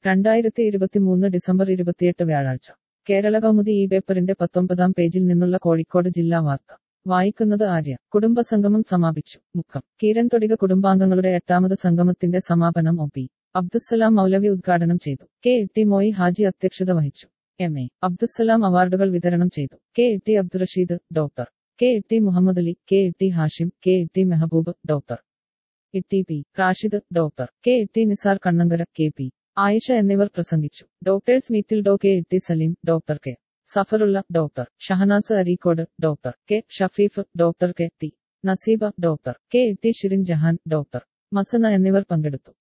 രണ്ടായിരത്തി ഇരുപത്തിമൂന്ന് ഡിസംബർ ഇരുപത്തിയെട്ട് വ്യാഴാഴ്ച കേരള കൗമുദി ഈ പേപ്പറിന്റെ പത്തൊമ്പതാം പേജിൽ നിന്നുള്ള കോഴിക്കോട് ജില്ലാ വാർത്ത വായിക്കുന്നത് ആര്യ കുടുംബസംഗമം സമാപിച്ചു മുക്കം കീരൻ തൊടിക കുടുംബാംഗങ്ങളുടെ എട്ടാമത് സംഗമത്തിന്റെ സമാപനം ഒ പി അബ്ദുസലാം മൗലവി ഉദ്ഘാടനം ചെയ്തു കെ ടി മോയി ഹാജി അധ്യക്ഷത വഹിച്ചു എം എ അബ്ദുസലാം അവാർഡുകൾ വിതരണം ചെയ്തു K T Abdurasheed doctor K T Muhammad Ali K T Hashim K T Mehaboob doctor E P Rashid doctor K T Nisar Kannankara K P Ayisha എന്നിവർ പ്രസംഗിച്ചു ഡോക്ടേഴ്സ് മീറ്റിൽ Dr K T Saleem doctor K Safarulla doctor Shahanas Areekode doctor K Shafeef doctor K T Naseeba doctor K T Shirin Jahan doctor Masana എന്നിവർ പങ്കെടുത്തു